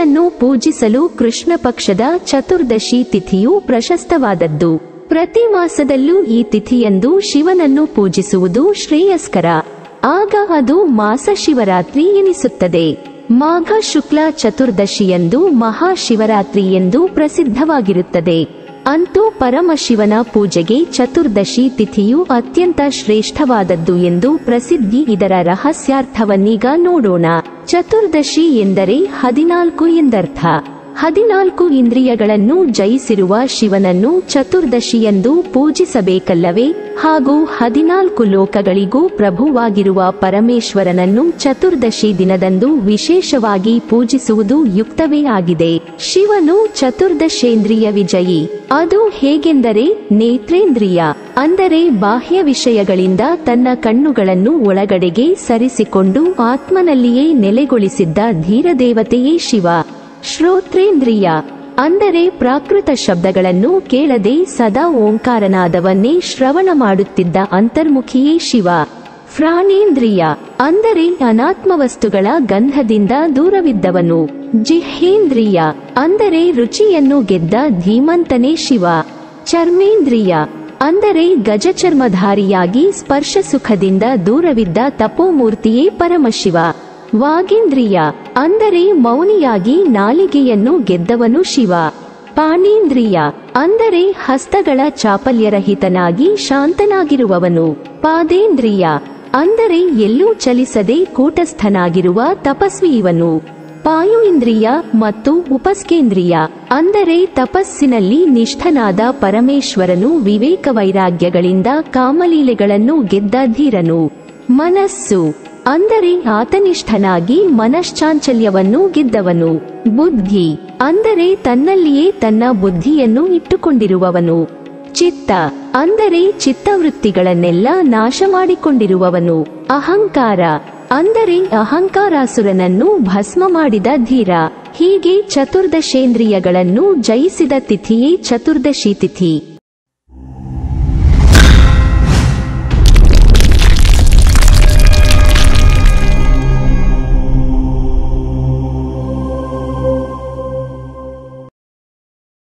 ಶಿವನನ್ನು ಪೂಜಿಸಲು ಕೃಷ್ಣ ಪಕ್ಷದ ಚತುರ್ದಶಿ ತಿಥಿಯು ಪ್ರಶಸ್ತವಾದದ್ದು ಪ್ರತಿ ಮಾಸದಲ್ಲೂ ಈ ತಿಥಿಯಂದು ಶಿವನನ್ನು ಪೂಜಿಸುವುದು ಶ್ರೇಯಸ್ಕರ ಆಗ ಅದು ಮಾಸ ಶಿವರಾತ್ರಿ ಎನಿಸುತ್ತದೆ ಮಾಘ ಶುಕ್ಲ ಚತುರ್ದಶಿಯಂದು ಮಹಾಶಿವರಾತ್ರಿ ಎಂದು ಪ್ರಸಿದ್ಧವಾಗಿರುತ್ತದೆ ಅಂತೂ ಪರಮಶಿವನ ಪೂಜೆಗೆ ಚತುರ್ದಶಿ ತಿಥಿಯು ಅತ್ಯಂತ ಶ್ರೇಷ್ಠವಾದದ್ದು ಎಂದು ಪ್ರಸಿದ್ಧಿ ಇದರ ರಹಸ್ಯಾರ್ಥವನ್ನೀಗ ನೋಡೋಣ ಚತುರ್ದಶಿ ಎಂದರೆ ಹದಿನಾಲ್ಕು ಎಂದರ್ಥ ಹದಿನಾಲ್ಕು ಇಂದ್ರಿಯಗಳನ್ನು ಜಯಿಸಿರುವ ಶಿವನನ್ನು ಚತುರ್ದಶಿಯಂದು ಪೂಜಿಸಬೇಕಲ್ಲವೇ ಹಾಗೂ ಹದಿನಾಲ್ಕು ಲೋಕಗಳಿಗೂ ಪ್ರಭುವಾಗಿರುವ ಪರಮೇಶ್ವರನನ್ನು ಚತುರ್ದಶಿ ದಿನದಂದು ವಿಶೇಷವಾಗಿ ಪೂಜಿಸುವುದು ಯುಕ್ತವೇ ಆಗಿದೆ ಶಿವನು ಚತುರ್ದಶೇಂದ್ರಿಯ ವಿಜಯಿ ಅದು ಹೇಗೆಂದರೆ ನೇತ್ರೇಂದ್ರಿಯ ಅಂದರೆ ಬಾಹ್ಯ ವಿಷಯಗಳಿಂದ ತನ್ನ ಕಣ್ಣುಗಳನ್ನು ಒಳಗಡೆಗೆ ಸರಿಸಿಕೊಂಡು ಆತ್ಮನಲ್ಲಿಯೇ ನೆಲೆಗೊಳಿಸಿದ್ದ ಧೀರದೇವತೆಯೇ ಶಿವ ಶ್ರೋತ್ರೇಂದ್ರಿಯ ಅಂದರೆ ಪ್ರಾಕೃತ ಶಬ್ದಗಳನ್ನು ಕೇಳದೆ ಸದಾ ಓಂಕಾರನಾದವನ್ನೇ ಶ್ರವಣ ಮಾಡುತ್ತಿದ್ದ ಅಂತರ್ಮುಖಿಯೇ ಶಿವ ಪ್ರಾಣೇಂದ್ರಿಯ ಅಂದರೆ ಅನಾತ್ಮ ವಸ್ತುಗಳ ಗಂಧದಿಂದ ದೂರವಿದ್ದವನು ಜಿಹ್ನೇಂದ್ರಿಯ ಅಂದರೆ ರುಚಿಯನ್ನು ಗೆದ್ದ ಧೀಮಂತನೇ ಶಿವ ಚರ್ಮೇಂದ್ರಿಯ ಅಂದರೆ ಗಜಚರ್ಮಧಾರಿಯಾಗಿ ಸ್ಪರ್ಶ ಸುಖದಿಂದ ದೂರವಿದ್ದ ತಪೋಮೂರ್ತಿಯೇ ಪರಮಶಿವ ವಾಗೇಂದ್ರಿಯ ಅಂದರೆ ಮೌನಿಯಾಗಿ ನಾಲಿಗೆಯನ್ನು ಗೆದ್ದವನು ಶಿವ ಪಾಣೇಂದ್ರಿಯ ಅಂದರೆ ಹಸ್ತಗಳ ಚಾಪಲ್ಯರಹಿತನಾಗಿ ಶಾಂತನಾಗಿರುವವನು ಪಾದೇಂದ್ರಿಯ ಅಂದರೆ ಎಲ್ಲೂ ಚಲಿಸದೆ ಕೂಟಸ್ಥನಾಗಿರುವ ತಪಸ್ವಿ ಇವನು ಪಾಯು ಇಂದ್ರಿಯ ಮತ್ತು ಉಪಸ್ಕೇಂದ್ರಿಯ ಅಂದರೆ ತಪಸ್ಸಿನಲ್ಲಿ ನಿಷ್ಠನಾದ ಪರಮೇಶ್ವರನು ವಿವೇಕ ವೈರಾಗ್ಯಗಳಿಂದ ಕಾಮಲೀಲೆಗಳನ್ನು ಗೆದ್ದ ಧೀರನು ಮನಸ್ಸು ಅಂದರೆ ಆತನಿಷ್ಠನಾಗಿ ಮನಶ್ಚಾಂಚಲ್ಯವನ್ನು ಗೆದ್ದವನು ಬುದ್ಧಿ ಅಂದರೆ ತನ್ನಲ್ಲಿಯೇ ತನ್ನ ಬುದ್ಧಿಯನ್ನು ಇಟ್ಟುಕೊಂಡಿರುವವನು ಚಿತ್ತ ಅಂದರೆ ಚಿತ್ತವೃತ್ತಿಗಳನ್ನೆಲ್ಲ ನಾಶ ಮಾಡಿಕೊಂಡಿರುವವನು ಅಹಂಕಾರ ಅಂದರೆ ಅಹಂಕಾರಾಸುರನನ್ನು ಭಸ್ಮ ಮಾಡಿದ ಧೀರ ಹೀಗೆ ಚತುರ್ದಶೇಂದ್ರಿಯಗಳನ್ನು ಜಯಿಸಿದ ತಿಥಿಯೇ ಚತುರ್ದಶಿ ತಿಥಿ